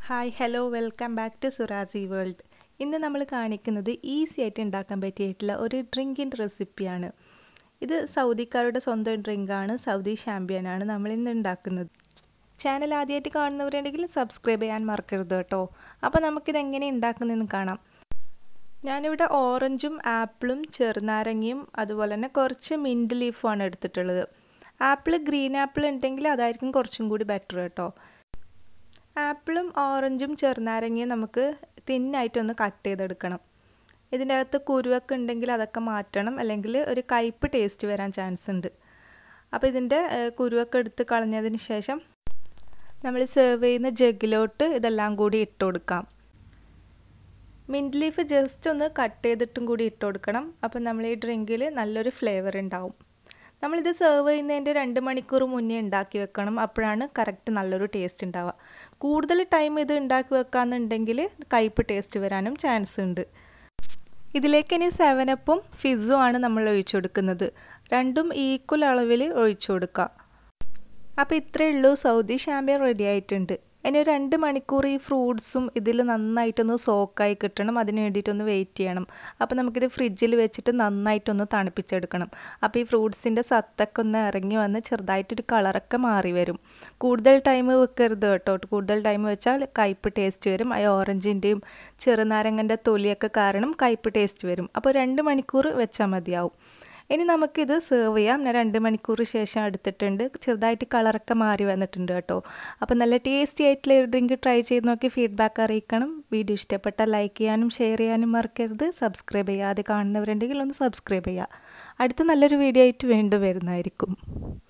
hi hello welcome back to സുറാസി world ഇന്ന് നമ്മൾ കാണിക്കുന്നത് ഈസി ആയിട്ട് ഉണ്ടാക്കാൻ പറ്റിയിട്ടുള്ള ഒരു ഡ്രിങ്കിൻ്റെ റെസിപ്പിയാണ് ഇത് സൗദിക്കാരുടെ സ്വന്തം ഡ്രിങ്കാണ് സൗദി ഷാമ്പ്യനാണ് നമ്മൾ ഇന്ന് ഉണ്ടാക്കുന്നത് ചാനൽ ആദ്യമായിട്ട് കാണുന്നവരുണ്ടെങ്കിൽ സബ്സ്ക്രൈബ് ചെയ്യാൻ മറക്കരുത് കേട്ടോ അപ്പോൾ നമുക്കിത് എങ്ങനെ ഉണ്ടാക്കുന്നതെന്ന് കാണാം ഞാനിവിടെ ഓറഞ്ചും ആപ്പിളും ചെറുനാരങ്ങയും അതുപോലെ തന്നെ കുറച്ച് മിൻറ്റ് ലീഫുമാണ് എടുത്തിട്ടുള്ളത് ആപ്പിൾ ഗ്രീൻ ആപ്പിൾ ഉണ്ടെങ്കിൽ അതായിരിക്കും കുറച്ചും കൂടി ബെറ്റർ കേട്ടോ ആപ്പിളും ഓറഞ്ചും ചെറുനാരങ്ങയും നമുക്ക് തിന്നായിട്ടൊന്ന് കട്ട് ചെയ്തെടുക്കണം ഇതിൻ്റെ അകത്ത് കുരുവൊക്കെ ഉണ്ടെങ്കിൽ അതൊക്കെ മാറ്റണം അല്ലെങ്കിൽ ഒരു കയ്പ്പ് ടേസ്റ്റ് വരാൻ ചാൻസ് ഉണ്ട് അപ്പോൾ ഇതിൻ്റെ കുരുവൊക്കെ എടുത്ത് കളഞ്ഞതിന് ശേഷം നമ്മൾ സെർവ് ചെയ്യുന്ന ജഗ്ഗിലോട്ട് ഇതെല്ലാം കൂടി ഇട്ട് കൊടുക്കാം മിൻറ്റ് ലീഫ് ജസ്റ്റ് ഒന്ന് കട്ട് ചെയ്തിട്ടും കൂടി ഇട്ട് കൊടുക്കണം അപ്പം നമ്മൾ ഈ ഡ്രിങ്കിൽ നല്ലൊരു ഫ്ലേവർ ഉണ്ടാവും നമ്മളിത് സെർവ് ചെയ്യുന്നതിൻ്റെ രണ്ട് മണിക്കൂർ മുന്നേ ഉണ്ടാക്കി വെക്കണം അപ്പോഴാണ് കറക്റ്റ് നല്ലൊരു ടേസ്റ്റ് ഉണ്ടാവുക കൂടുതൽ ടൈം ഇത് ഉണ്ടാക്കി വെക്കാന്നുണ്ടെങ്കിൽ കയ്പ്പ് ടേസ്റ്റ് വരാനും ചാൻസ് ഉണ്ട് ഇതിലേക്ക് ഇനി സെവനപ്പും ഫിസും ആണ് നമ്മൾ ഒഴിച്ചു കൊടുക്കുന്നത് രണ്ടും ഈക്വൽ അളവിൽ ഒഴിച്ചു കൊടുക്കുക അപ്പോൾ ഇത്രയേ ഉള്ളൂ സൗദി ഷാമ്പ്യൻ റെഡി ആയിട്ടുണ്ട് ഇനി ഒരു രണ്ട് മണിക്കൂർ ഈ ഫ്രൂട്ട്സും ഇതിൽ നന്നായിട്ടൊന്ന് സോക്കായി കിട്ടണം അതിന് വേണ്ടിയിട്ടൊന്ന് വെയിറ്റ് ചെയ്യണം അപ്പോൾ നമുക്കിത് ഫ്രിഡ്ജിൽ വെച്ചിട്ട് നന്നായിട്ടൊന്ന് തണുപ്പിച്ചെടുക്കണം അപ്പോൾ ഈ ഫ്രൂട്ട്സിൻ്റെ സത്തൊക്കെ ഒന്ന് ഇറങ്ങി വന്ന് ചെറുതായിട്ടൊരു കളറൊക്കെ മാറി വരും കൂടുതൽ ടൈം വെക്കരുത് കേട്ടോ കൂടുതൽ ടൈം വെച്ചാൽ കയ്പ്പ് ടേസ്റ്റ് വരും ആ ഓറഞ്ചിൻ്റെയും ചെറുനാരങ്ങൻ്റെ തൊലിയൊക്കെ കാരണം കയ്പ്പ് ടേസ്റ്റ് വരും അപ്പോൾ രണ്ട് മണിക്കൂർ വെച്ചാൽ മതിയാവും ഇനി നമുക്കിത് സെർവ് ചെയ്യാം ഞാൻ രണ്ട് മണിക്കൂർ ശേഷം എടുത്തിട്ടുണ്ട് ചെറുതായിട്ട് കളറൊക്കെ മാറി വന്നിട്ടുണ്ട് കേട്ടോ അപ്പോൾ നല്ല ടേസ്റ്റി ആയിട്ടുള്ള ഒരു ഡ്രിങ്ക് ട്രൈ ചെയ്ത് നോക്കി ഫീഡ്ബാക്ക് അറിയിക്കണം വീഡിയോ ഇഷ്ടപ്പെട്ടാൽ ലൈക്ക് ചെയ്യാനും ഷെയർ ചെയ്യാനും മറക്കരുത് സബ്സ്ക്രൈബ് ചെയ്യാതെ കാണുന്നവരുണ്ടെങ്കിൽ ഒന്ന് സബ്സ്ക്രൈബ് ചെയ്യുക അടുത്ത നല്ലൊരു വീഡിയോ ആയിട്ട് വീണ്ടും വരുന്നതായിരിക്കും